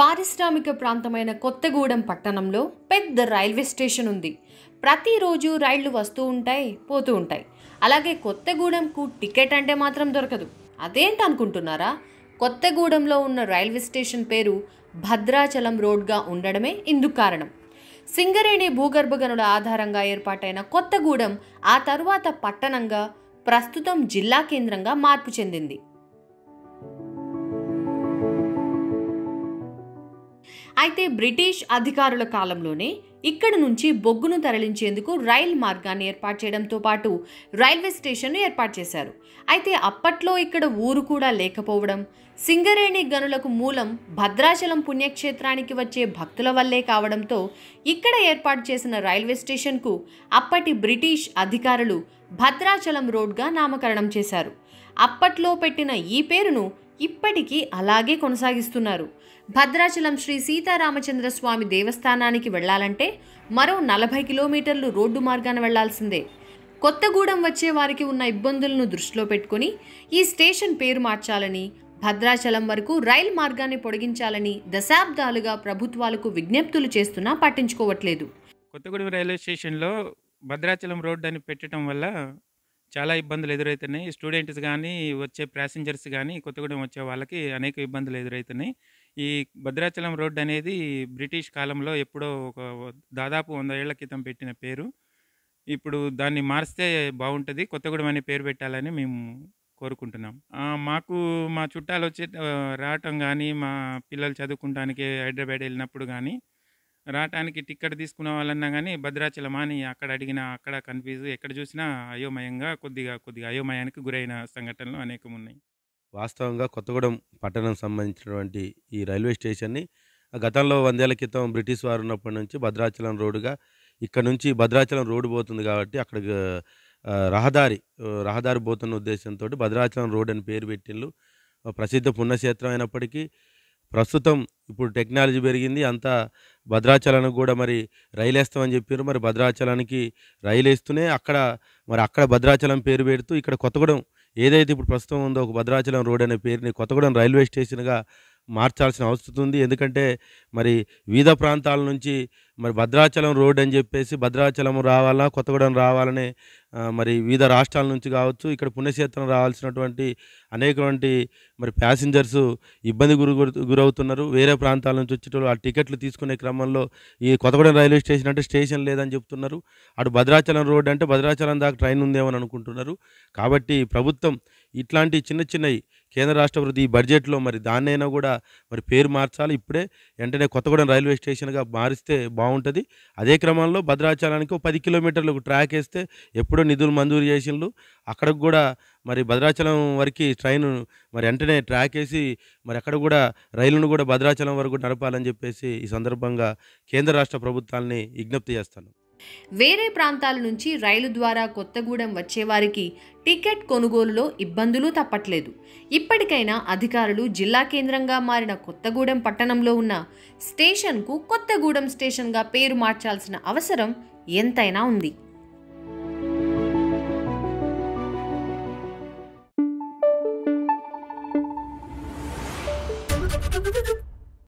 పారిశ్రామిక ప్రాంతమైన కొత్తగూడెం పట్టణంలో పెద్ద రైల్వే స్టేషన్ ఉంది ప్రతిరోజు రైళ్లు వస్తూ ఉంటాయి పోతూ ఉంటాయి అలాగే కొత్తగూడెంకు టికెట్ అంటే మాత్రం దొరకదు అదేంటి అనుకుంటున్నారా కొత్తగూడెంలో ఉన్న రైల్వే స్టేషన్ పేరు భద్రాచలం రోడ్గా ఉండడమే ఇందుకు కారణం సింగరేణి భూగర్భ గనుల ఆధారంగా ఏర్పాటైన కొత్తగూడెం ఆ తరువాత పట్టణంగా ప్రస్తుతం జిల్లా కేంద్రంగా మార్పు చెందింది అయితే బ్రిటిష్ అధికారుల కాలంలోనే ఇక్కడ నుంచి బొగ్గును తరలించేందుకు రైల్ మార్గాన్ని ఏర్పాటు చేయడంతో పాటు రైల్వే స్టేషన్ను ఏర్పాటు చేశారు అయితే అప్పట్లో ఇక్కడ ఊరు కూడా లేకపోవడం సింగరేణి గనులకు మూలం భద్రాచలం పుణ్యక్షేత్రానికి వచ్చే భక్తుల వల్లే కావడంతో ఇక్కడ ఏర్పాటు చేసిన రైల్వే స్టేషన్కు అప్పటి బ్రిటిష్ అధికారులు భద్రాచలం రోడ్గా నామకరణం చేశారు అప్పట్లో పెట్టిన ఈ పేరును ఇప్పటికీ అలాగే కొనసాగిస్తున్నారు భద్రాచలం శ్రీ సీతారామచంద్ర స్వామి దేవస్థానానికి వెళ్ళాలంటే మరో నలభై కిలోమీటర్లు రోడ్డు మార్గాన వెళ్లాల్సిందే కొత్తగూడెం వచ్చే వారికి ఉన్న ఇబ్బందులను దృష్టిలో పెట్టుకుని ఈ స్టేషన్ పేరు మార్చాలని భద్రాచలం వరకు రైల్ మార్గాన్ని పొడిగించాలని దశాబ్దాలుగా ప్రభుత్వాలకు విజ్ఞప్తులు చేస్తున్నా పట్టించుకోవట్లేదు కొత్తగూడెం రైల్వే స్టేషన్లో భద్రాచలం రోడ్ అని పెట్టడం వల్ల చాలా ఇబ్బందులు ఎదురవుతున్నాయి స్టూడెంట్స్ కానీ వచ్చే ప్యాసింజర్స్ కానీ కొత్తగూడెం వచ్చే వాళ్ళకి అనేక ఇబ్బందులు ఎదురవుతున్నాయి ఈ భద్రాచలం రోడ్ అనేది బ్రిటిష్ కాలంలో ఎప్పుడో ఒక దాదాపు వంద ఏళ్ల క్రితం పెట్టిన పేరు ఇప్పుడు దాన్ని మారిస్తే బాగుంటుంది కొత్తగూడెం అనే పేరు పెట్టాలని మేము కోరుకుంటున్నాం ఆ, మాకు మా చుట్టాలు వచ్చి ఆ, రావటం కానీ మా పిల్లలు చదువుకుంటానికి హైదరాబాద్ వెళ్ళినప్పుడు కానీ రావటానికి టికెట్ తీసుకున్న వాళ్ళన్నా కానీ భద్రాచలం అని అక్కడ అడిగినా అక్కడ కన్ఫ్యూజ్ ఎక్కడ చూసినా అయోమయంగా కొద్దిగా కొద్దిగా అయోమయానికి గురైన సంఘటనలు అనేకం ఉన్నాయి వాస్తవంగా కొత్తగూడెం పట్టణం సంబంధించినటువంటి ఈ రైల్వే స్టేషన్ని గతంలో వందేళ్ల క్రితం బ్రిటిష్ వారు ఉన్నప్పటి నుంచి భద్రాచలం రోడ్డుగా ఇక్కడ నుంచి భద్రాచలం రోడ్డు పోతుంది కాబట్టి అక్కడ ఆ, రహదారి ఆ, రహదారి పోతున్న ఉద్దేశంతో భద్రాచలం రోడ్ అని పేరు పెట్టిండ్రు ఆ, ప్రసిద్ధ పుణ్యక్షేత్రం అయినప్పటికీ ప్రస్తుతం ఇప్పుడు టెక్నాలజీ పెరిగింది అంతా భద్రాచలానికి కూడా మరి రైలు వేస్తామని చెప్పారు మరి భద్రాచలానికి రైలు వేస్తూనే అక్కడ మరి అక్కడ భద్రాచలం పేరు పెడుతూ ఇక్కడ కొత్తగూడెం ఏదైతే ఇప్పుడు ప్రస్తుతం ఉందో ఒక భద్రాచలం రోడ్ అనే పేరుని కొత్తగూడెం రైల్వే స్టేషన్గా మార్చాల్సిన అవసరం ఉంది ఎందుకంటే మరి వివిధ ప్రాంతాల నుంచి మరి భద్రాచలం రోడ్ అని చెప్పేసి భద్రాచలం రావాలా కొత్తగూడెం రావాలనే ఆ, మరి వివిధ రాష్ట్రాల నుంచి కావచ్చు ఇక్కడ పుణ్యక్షేత్రం రావాల్సినటువంటి అనేకటువంటి మరి ప్యాసింజర్స్ ఇబ్బంది గురి గురి- గురవుతున్నారు వేరే ప్రాంతాల నుంచి వచ్చేటోళ్ళు ఆ టికెట్లు తీసుకునే క్రమంలో ఈ కొత్తగూడెం రైల్వే స్టేషన్ అంటే స్టేషన్ లేదని చెప్తున్నారు అటు భద్రాచలం రోడ్ అంటే భద్రాచలం దాకా ట్రైన్ ఉందేమని అనుకుంటున్నారు కాబట్టి ప్రభుత్వం ఇట్లాంటి చిన్న చిన్నవి కేంద్ర రాష్ట్ర ప్రభుత్వం ఈ బడ్జెట్లో మరి దాన్నైనా కూడా మరి పేరు మార్చాలి ఇప్పుడే వెంటనే కొత్తగూడెం రైల్వే స్టేషన్గా మారిస్తే బాగుంటుంది అదే క్రమంలో భద్రాచలానికి ఒక పది కిలోమీటర్లకు ట్రాక్ వేస్తే ఎప్పుడో నిధులు మంజూరు చేసిండ్రు అక్కడికి కూడా మరి భద్రాచలం వరకు ట్రైన్ మరి వెంటనే ట్రాక్ వేసి మరి అక్కడ కూడా రైలును కూడా భద్రాచలం వరకు నడపాలని చెప్పేసి ఈ సందర్భంగా కేంద్ర రాష్ట్ర ప్రభుత్వాలని విజ్ఞప్తి చేస్తాను వేరే ప్రాంతాల నుంచి రైలు ద్వారా కొత్తగూడెం వచ్చేవారికి టికెట్ కొనుగోలులో ఇబ్బందులు తప్పట్లేదు ఇప్పటికైనా అధికారులు జిల్లా కేంద్రంగా మారిన కొత్తగూడెం పట్టణంలో ఉన్న స్టేషన్కు కొత్తగూడెం స్టేషన్గా పేరు మార్చాల్సిన అవసరం ఎంతైనా ఉంది